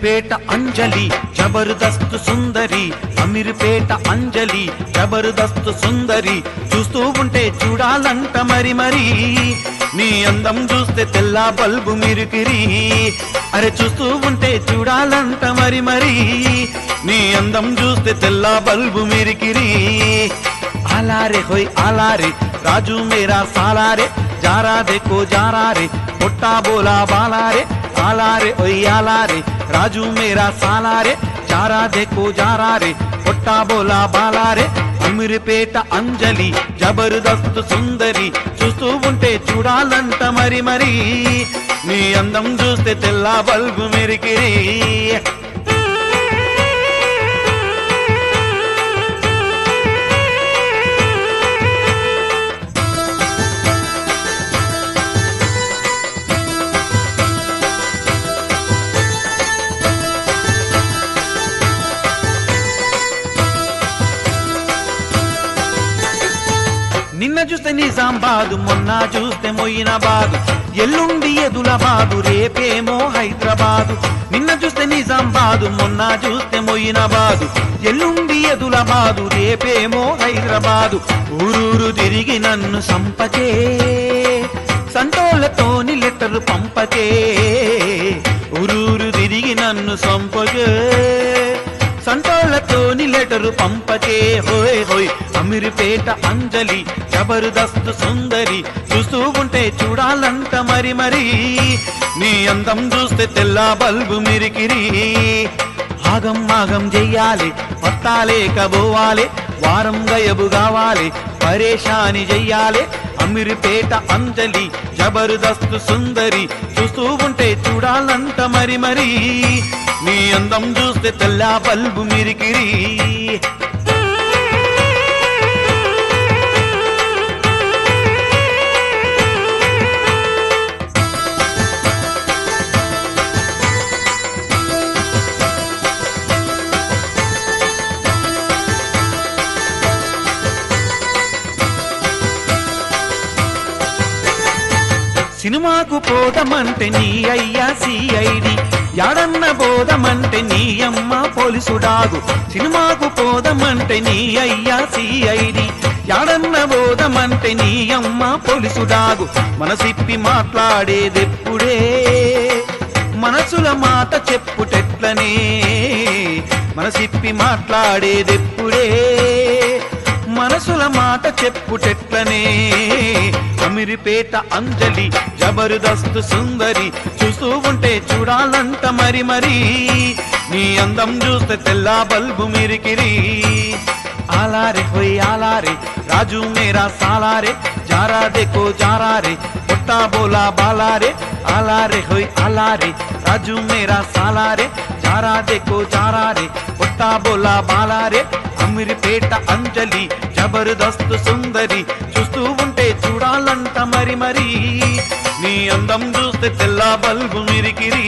అమీర్పేట అంజలి జబర్దస్త్ సుందరి అమీర్పేట అంజలి జబర్దస్త్ సుందరి చూస్తూ ఉంటే చూడాలంట మరి మరి నీ అందం చూస్తే తెల్ల బల్బు మిరుకిరి అరే చూస్తూ ఉంటే చూడాలంట మరి మరి నీ అందం చూస్తే తెల్ల బల్బు మిరికిరి ఆలారే హోయ్ ఆలారే రాజు మేరా సాలారే జారా देखो జారా రే పొట్టా బోలా బాలారే ఆలారే ఓయ్ ఆలారే రాజు మేరా సాలారే జారా देखो జారా రే పొట్టా బోలా బాలారే అమీర్పేట అంజలి జబర్దస్త్ సుందరి చూస్తూ ఉంటే చూడాలంట మరి మరి నీ అందం చూస్తే తెల్ల బల్బు మెరికిరి నిన్న చూస్తే నిజామాబాదు మొన్న చూస్తే మొయినాబాదు ఎల్లుండి ఎదులబాదు రేపేమో హైదరాబాదు నిన్న చూస్తే నిజామాబాదు మొన్న చూస్తే మొయినాబాదు ఎల్లుండి ఎదులబాదు రేపేమో హైదరాబాదు ఊరూరు తిరిగి నన్ను సంపకే సంటోళ్లతోని లెటరు పంపకే ఊరూరు తిరిగి నన్ను సంపకే సంటోళ్లతోని లెటరు పంపకే హోయ్ హోయ్ అమీర్పేట అంజలి జబర్దస్త్ సుందరి చూస్తూ ఉంటే చూడాలంట మరి మరి నీ అందం చూస్తే తెల్ల బల్బు మిరికిరి ఆగం ఆగం చెయ్యాలి పత్తాలేక పోవాలి వారం గయబు కావాలి పరేషాని చెయ్యాలి అమీర్పేట అంజలి జబర్దస్త్ సుందరి చూస్తూ ఉంటే చూడాలంట మరి మరి నీ అందం చూస్తే తెల్ల బల్బు మిరికిరి సినిమాకు పోదమంటే నీ అయ్యా సిఐడి యాడన్న బోధమంటే నీ అమ్మ పోలీసుడాగు సినిమాకు పోదమంటే నీ అయ్యా సిఐడి యాడన్న బోధమంటే నీ అమ్మ పోలీసుడాగు మనసిప్పి మాట్లాడేదెప్పుడే మనసుల మాట చెప్పుటెట్లనే మనసిప్పి మాట్లాడేదెప్పుడే మనసుల మాట చెప్పుటెట్లనే అమిరిపేట అంజలి జబర్దస్త్ సుందరి చూస్తూ ఉంటే చూడాలంట మరి మరి నీ అందం చూస్తే తెల్ల బల్బు మిరికిరి ఆలారే హోయ్ ఆలారే రాజు మేరా సాలారే జారా देखो జారా రే పొట్టా బోలా బాలారే ఆలారే హోయ్ ఆలారే రాజు మేరా సాలారే జారా देखो జారా రే పొట్టా బోలా బాలారే అమీర్పేట అంజలి జబర్దస్త్ సుందరి చూస్తూ ఉంటే చూడాలంట మరి మరి నీ అందం చూస్తే తెల్ల బల్బు మిరికిరి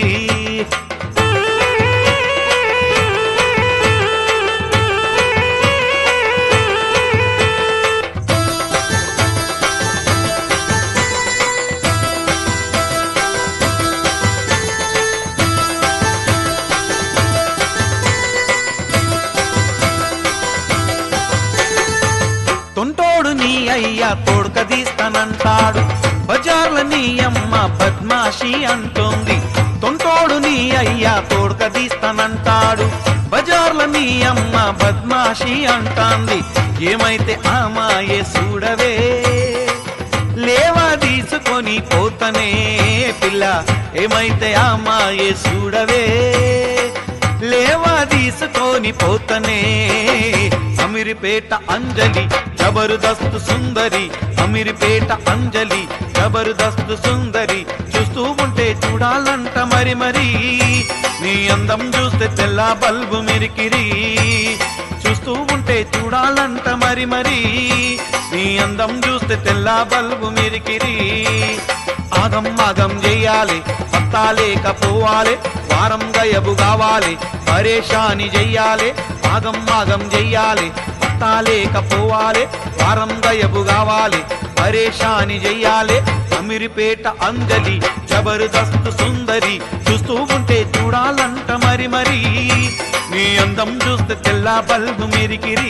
తొంటోడు నీ అయ్యా తోడుక తీస్తానంటాడు బజార్ల నీ అమ్మ బద్మాషి అంటోంది తొంటోడు నీ అయ్యా తోడుక తీస్తానంటాడు బజార్ల నీ అమ్మ బద్మాషి అంటాంది ఏమైతే ఆమాయే చూడవే లేవా తీసుకొని పోతనే పిల్ల ఏమైతే ఆమాయే చూడవే లేవా తీసుకొని పోతనే అమీర్పేట అంజలి జబర్దస్త్ సుందరి అమీర్పేట అంజలి జబర్దస్త్ సుందరి చూస్తూ ఉంటే చూడాలంట మరి మరి నీ అందం చూస్తే తెల్ల బల్బు మిరికిరి చూస్తూ ఉంటే చూడాలంట మరి మరి నీ అందం చూస్తే తెల్ల బల్బు మిరికిరి ఆగం ఆగం చెయ్యాలి పత్తా లేకపోవాలి వారం గయబు కావాలి పరేషాని చెయ్యాలి ఆగం ఆగం చెయ్యాలి పత్తా లేకపోవాలి వారం గయబు కావాలి పరేషాని చెయ్యాలి అమీర్పేట అంజలి జబర్దస్త్ సుందరి చూస్తూ ఉంటే చూడాలంట మరి మరి నీ అందం చూస్తే తెల్ల బల్బు మిరికిరి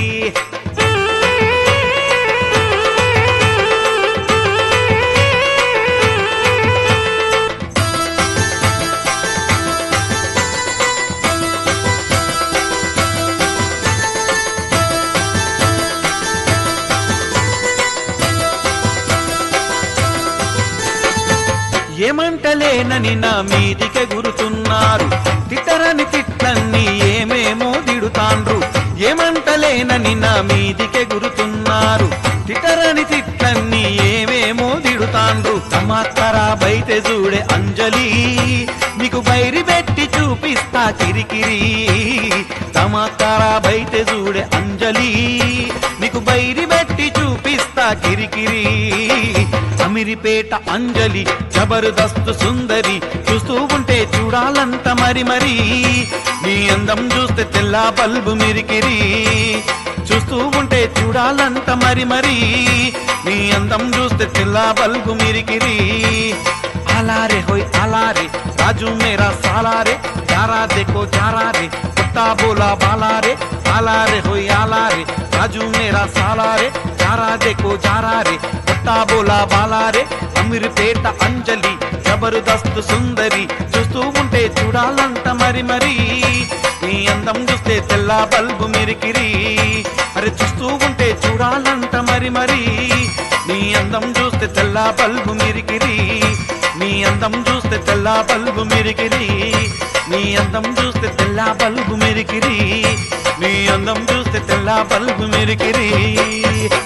ఏమంటలేనని నా మీదికే గురుతున్నారు తిట్టరని తిట్లన్నీ ఏమేమో దిడుతాండ్రు ఏమంటలేనని నా మీదికే గురుతున్నారు తిట్టరని తిట్లన్నీ ఏమేమో దిడుతాండ్రు తమాత్తరా బయట చూడే అంజలి నీకు బైరి పెట్టి చూపిస్తా కిరికిరి తమాత్తరా బయట చూడే అంజలి నీకు బైరి పెట్టి చూపిస్తా కిరికిరి అమిరిపేట అంజలి జబర్దస్త్ సుందరి చూస్తూ ఉంటే చూడాలంట మరి మరి నీ అందం చూస్తే తెల్ల బల్బు మిరికిరి చూస్తూ ఉంటే చూడాలంట మరి మరి నీ అందం చూస్తే తెల్ల బల్బు మిరికిరి అలారే హోయ్ అలారే రాజు మేరా సాలారే జారా देखो జారా రే కుత్తా బోలా బాలారే అలారే హోయ్ అలారే రాజు మేరా సాలారే జారా देखो జారా రే కుత్తా బోలా బాలారే అమీర్పేట అంజలి జబర్దస్త్ సుందరి చూస్తూ ఉంటే చూడాలంట మరి మరి నీ అందం చూస్తే తెల్ల బల్బు మిరికిరి అరే చూస్తూ ఉంటే చూడాలంట మరి మరి నీ అందం చూస్తే తెల్ల బల్బు మిరికిరి నీ అందం చూస్తే తెల్ల బల్బు మిరికిరి నీ అందం చూస్తే తెల్ల బల్బు మిరికిరి నీ అందం చూస్తే తెల్ల బల్బు మిరికిరి